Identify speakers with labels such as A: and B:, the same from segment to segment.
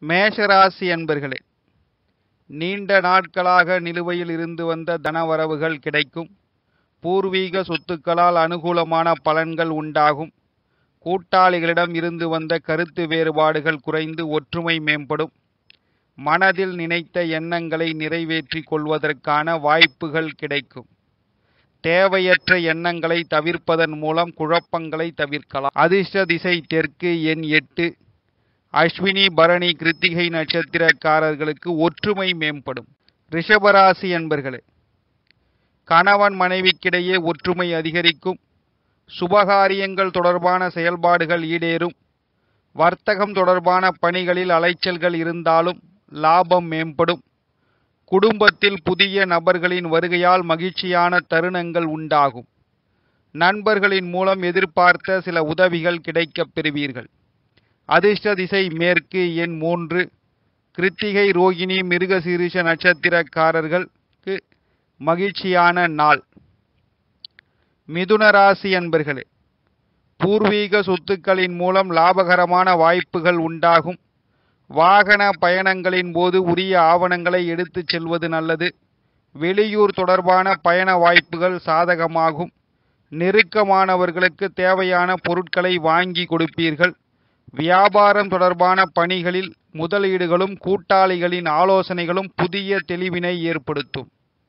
A: மேஷராசி அன்பர்களே நீண்ட நாட்களாக நிலுவையில் இருந்து வந்த தனவரவுகள் கிடைக்கும் பூர்வீக சொத்துக்களால் அனுகூலமான பலன்கள் உண்டாகும் கூட்டாளிகளிடம் இருந்து வந்த கருத்து வேறுபாடுகள் குறைந்து ஒற்றுமை மேம்படும் மனதில் நினைத்த எண்ணங்களை நிறைவேற்றிக் கொள்வதற்கான வாய்ப்புகள் கிடைக்கும் தேவையற்ற எண்ணங்களை தவிர்ப்பதன் மூலம் குழப்பங்களை தவிர்க்கலாம் அதிர்ஷ்ட திசை தெற்கு எண் எட்டு அஸ்வினி பரணி கிருத்திகை நட்சத்திரக்காரர்களுக்கு ஒற்றுமை மேம்படும் ரிஷபராசி என்பர்களே கணவன் மனைவிக்கிடையே ஒற்றுமை அதிகரிக்கும் சுபகாரியங்கள் தொடர்பான செயல்பாடுகள் ஈடேறும் வர்த்தகம் தொடர்பான பணிகளில் அலைச்சல்கள் இருந்தாலும் லாபம் மேம்படும் குடும்பத்தில் புதிய நபர்களின் வருகையால் மகிழ்ச்சியான தருணங்கள் உண்டாகும் நண்பர்களின் மூலம் எதிர்பார்த்த சில உதவிகள் கிடைக்கப் பெறுவீர்கள் அதிர்ஷ்ட திசை மேற்கு எண் மூன்று கிருத்திகை ரோகிணி மிருகசீரிஷ நட்சத்திரக்காரர்களுக்கு மகிழ்ச்சியான நாள் மிதுன ராசி அன்பர்களே பூர்வீக சொத்துக்களின் மூலம் லாபகரமான வாய்ப்புகள் உண்டாகும் வாகன பயணங்களின் போது உரிய ஆவணங்களை எடுத்துச் செல்வது நல்லது வெளியூர் தொடர்பான பயண வாய்ப்புகள் சாதகமாகும் நெருக்கமானவர்களுக்கு தேவையான பொருட்களை வாங்கி கொடுப்பீர்கள் வியாபாரம் தொடர்பான பணிகளில் முதலீடுகளும் கூட்டாளிகளின் ஆலோசனைகளும் புதிய தெளிவினை ஏற்படுத்தும்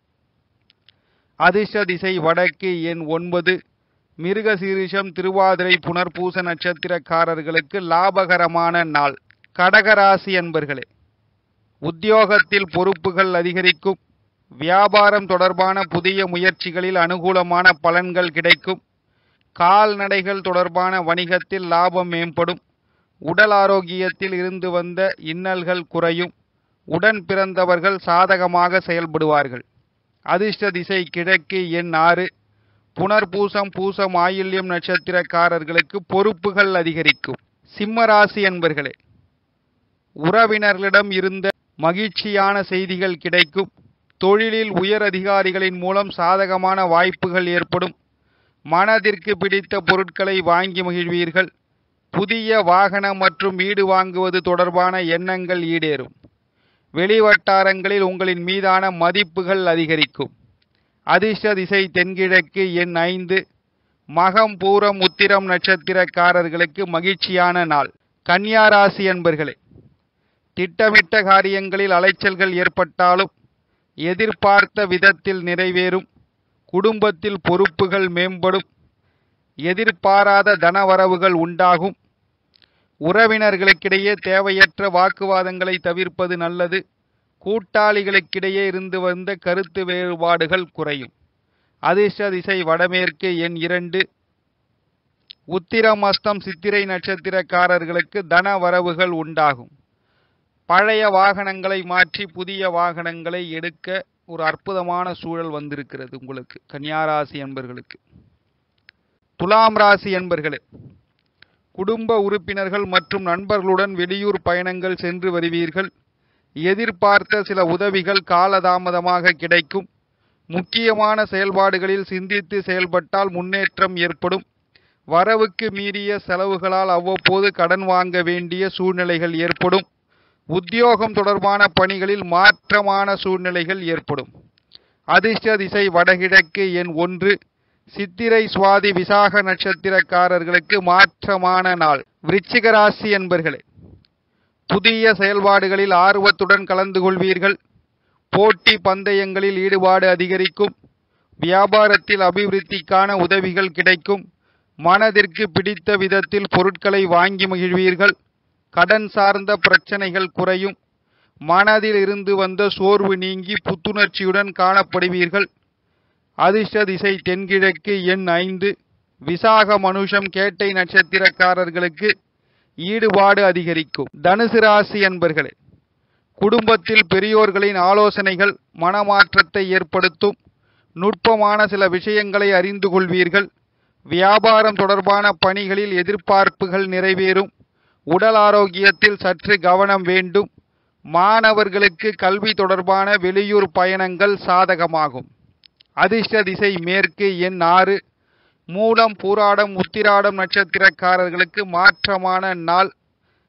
A: அதிர்ஷ்ட திசை வடக்கு எண் ஒன்பது மிருகசீரிஷம் திருவாதிரை புனர்பூச நட்சத்திரக்காரர்களுக்கு லாபகரமான நாள் கடகராசி என்பர்களே உத்தியோகத்தில் பொறுப்புகள் அதிகரிக்கும் வியாபாரம் தொடர்பான புதிய முயற்சிகளில் அனுகூலமான பலன்கள் கிடைக்கும் கால்நடைகள் தொடர்பான வணிகத்தில் லாபம் மேம்படும் உடல் ஆரோக்கியத்தில் இருந்து வந்த இன்னல்கள் குறையும் உடன் பிறந்தவர்கள் சாதகமாக செயல்படுவார்கள் அதிர்ஷ்ட திசை கிழக்கு எண் ஆறு புனர்பூசம் பூசம் ஆயில்யம் நட்சத்திரக்காரர்களுக்கு பொறுப்புகள் அதிகரிக்கும் சிம்மராசி என்பர்களே உறவினர்களிடம் இருந்த மகிழ்ச்சியான செய்திகள் கிடைக்கும் தொழிலில் உயர் அதிகாரிகளின் மூலம் சாதகமான வாய்ப்புகள் ஏற்படும் மனதிற்கு பிடித்த பொருட்களை வாங்கி மகிழ்வீர்கள் புதிய வாகனம் மற்றும் வீடு வாங்குவது தொடர்பான எண்ணங்கள் ஈடேறும் வெளிவட்டாரங்களில் உங்களின் மீதான மதிப்புகள் அதிகரிக்கும் அதிர்ஷ்ட திசை தென்கிழக்கு எண் ஐந்து மகம் பூரம் உத்திரம் நட்சத்திரக்காரர்களுக்கு மகிழ்ச்சியான நாள் கன்னியா ராசி என்பர்களே திட்டமிட்ட காரியங்களில் அலைச்சல்கள் ஏற்பட்டாலும் எதிர்பார்த்த விதத்தில் நிறைவேறும் குடும்பத்தில் பொறுப்புகள் மேம்படும் எதிர்பாராத தனவரவுகள் உண்டாகும் உறவினர்களுக்கிடையே தேவையற்ற வாக்குவாதங்களை தவிர்ப்பது நல்லது கூட்டாளிகளுக்கிடையே இருந்து வந்த கருத்து வேறுபாடுகள் குறையும் அதிர்ஷ்ட திசை வடமேற்கு எண் இரண்டு உத்திரம் அஸ்தம் சித்திரை நட்சத்திரக்காரர்களுக்கு தன வரவுகள் உண்டாகும் பழைய வாகனங்களை மாற்றி புதிய வாகனங்களை எடுக்க ஒரு அற்புதமான சூழல் வந்திருக்கிறது உங்களுக்கு கன்னியாராசி என்பர்களுக்கு துலாம் ராசி என்பர்களே குடும்ப உறுப்பினர்கள் மற்றும் நண்பர்களுடன் வெளியூர் பயணங்கள் சென்று வருவீர்கள் எதிர்பார்த்த சில உதவிகள் காலதாமதமாக கிடைக்கும் முக்கியமான செயல்பாடுகளில் சிந்தித்து செயல்பட்டால் முன்னேற்றம் ஏற்படும் வரவுக்கு மீறிய செலவுகளால் அவ்வப்போது கடன் வாங்க வேண்டிய சூழ்நிலைகள் ஏற்படும் உத்தியோகம் தொடர்பான பணிகளில் மாற்றமான சூழ்நிலைகள் ஏற்படும் அதிர்ஷ்ட திசை வடகிழக்கு எண் ஒன்று சித்திரை சுவாதி விசாக நட்சத்திரக்காரர்களுக்கு மாற்றமான நாள் விருச்சிக ராசி என்பர்களே புதிய செயல்பாடுகளில் ஆர்வத்துடன் கலந்து கொள்வீர்கள் போட்டி பந்தயங்களில் ஈடுபாடு அதிகரிக்கும் வியாபாரத்தில் அபிவிருத்திக்கான உதவிகள் கிடைக்கும் மனதிற்கு பிடித்த விதத்தில் பொருட்களை வாங்கி மகிழ்வீர்கள் கடன் சார்ந்த பிரச்சனைகள் குறையும் மனதில் இருந்து வந்த சோர்வு நீங்கி புத்துணர்ச்சியுடன் காணப்படுவீர்கள் அதிர்ஷ்ட திசை தென்கிழக்கு எண் ஐந்து விசாக மனுஷம் கேட்டை நட்சத்திரக்காரர்களுக்கு ஈடுபாடு அதிகரிக்கும் தனுசு ராசி என்பர்களே குடும்பத்தில் பெரியோர்களின் ஆலோசனைகள் மனமாற்றத்தை ஏற்படுத்தும் நுட்பமான சில விஷயங்களை அறிந்து கொள்வீர்கள் வியாபாரம் தொடர்பான பணிகளில் எதிர்பார்ப்புகள் நிறைவேறும் உடல் ஆரோக்கியத்தில் சற்று கவனம் வேண்டும் மாணவர்களுக்கு கல்வி தொடர்பான வெளியூர் பயணங்கள் சாதகமாகும் அதிர்ஷ்ட திசை மேற்கு எண் ஆறு மூலம் பூராடம் உத்திராடம் நட்சத்திரக்காரர்களுக்கு மாற்றமான நாள்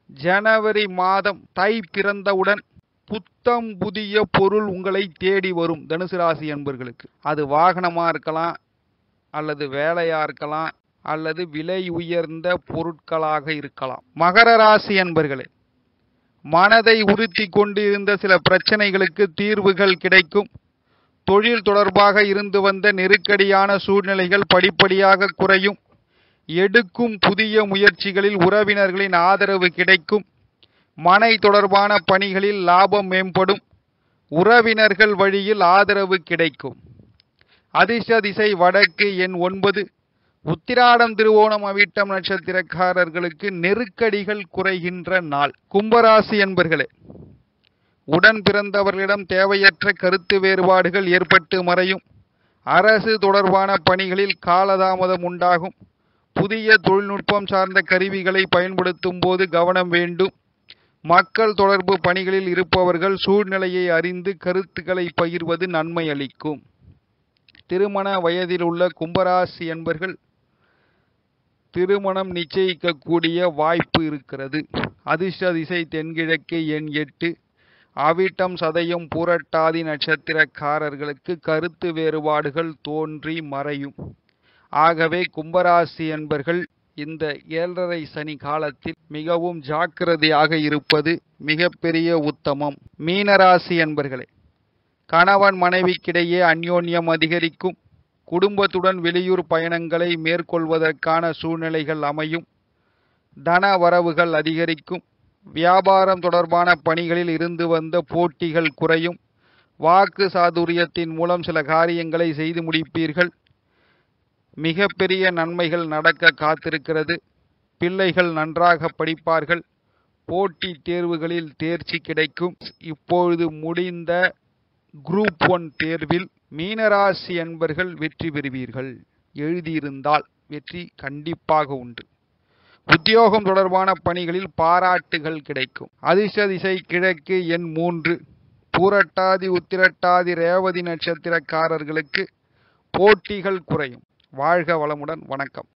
A: ஜனவரி மாதம் தை பிறந்தவுடன் புத்தம் புதிய பொருள் உங்களை தேடி வரும் தனுசு ராசி என்பர்களுக்கு அது வாகனமா இருக்கலாம் அல்லது வேலையா இருக்கலாம் அல்லது விலை உயர்ந்த பொருட்களாக இருக்கலாம் மகர ராசி என்பர்களே மனதை உறுத்தி கொண்டு இருந்த சில பிரச்சனைகளுக்கு தீர்வுகள் கிடைக்கும் தொழில் தொடர்பாக இருந்து வந்த நெருக்கடியான சூழ்நிலைகள் படிப்படியாக குறையும் எடுக்கும் புதிய முயற்சிகளில் உறவினர்களின் ஆதரவு கிடைக்கும் மனை தொடர்பான பணிகளில் லாபம் மேம்படும் உறவினர்கள் வழியில் ஆதரவு கிடைக்கும் அதிர்ஷ்ட திசை வடக்கு எண் ஒன்பது உத்திராடம் திருவோணம் அவிட்டம் நட்சத்திரக்காரர்களுக்கு நெருக்கடிகள் குறைகின்ற நாள் கும்பராசி என்பர்களே உடன் பிறந்தவர்களிடம் தேவையற்ற கருத்து வேறுபாடுகள் ஏற்பட்டு மறையும் அரசு தொடர்பான பணிகளில் காலதாமதம் உண்டாகும் புதிய தொழில்நுட்பம் சார்ந்த கருவிகளை பயன்படுத்தும் போது கவனம் வேண்டும் மக்கள் தொடர்பு பணிகளில் இருப்பவர்கள் சூழ்நிலையை அறிந்து கருத்துக்களை பகிர்வது நன்மை அளிக்கும் திருமண வயதில் உள்ள கும்பராசி என்பர்கள் திருமணம் நிச்சயிக்கக்கூடிய வாய்ப்பு இருக்கிறது அதிர்ஷ்ட திசை தென்கிழக்கு எண் எட்டு அவிட்டம் சதயம் பூரட்டாதி நட்சத்திரக்காரர்களுக்கு கருத்து வேறுபாடுகள் தோன்றி மறையும் ஆகவே கும்பராசி என்பர்கள் இந்த ஏழரை சனி காலத்தில் மிகவும் ஜாக்கிரதையாக இருப்பது மிகப்பெரிய உத்தமம் மீனராசி என்பர்களே கணவன் மனைவிக்கிடையே அந்யோன்யம் அதிகரிக்கும் குடும்பத்துடன் வெளியூர் பயணங்களை மேற்கொள்வதற்கான சூழ்நிலைகள் அமையும் தன வரவுகள் அதிகரிக்கும் வியாபாரம் தொடர்பான பணிகளில் இருந்து வந்த போட்டிகள் குறையும் வாக்கு சாதுரியத்தின் மூலம் சில காரியங்களை செய்து முடிப்பீர்கள் மிகப்பெரிய நன்மைகள் நடக்க காத்திருக்கிறது பிள்ளைகள் நன்றாக படிப்பார்கள் போட்டி தேர்வுகளில் தேர்ச்சி கிடைக்கும் இப்பொழுது முடிந்த குரூப் ஒன் தேர்வில் மீனராசி என்பர்கள் வெற்றி பெறுவீர்கள் எழுதியிருந்தால் வெற்றி கண்டிப்பாக உண்டு உத்தியோகம் தொடர்பான பணிகளில் பாராட்டுகள் கிடைக்கும் அதிர்ஷ்ட திசை கிழக்கு எண் மூன்று பூரட்டாதி உத்திரட்டாதி ரேவதி நட்சத்திரக்காரர்களுக்கு போட்டிகள் குறையும் வாழ்க வளமுடன் வணக்கம்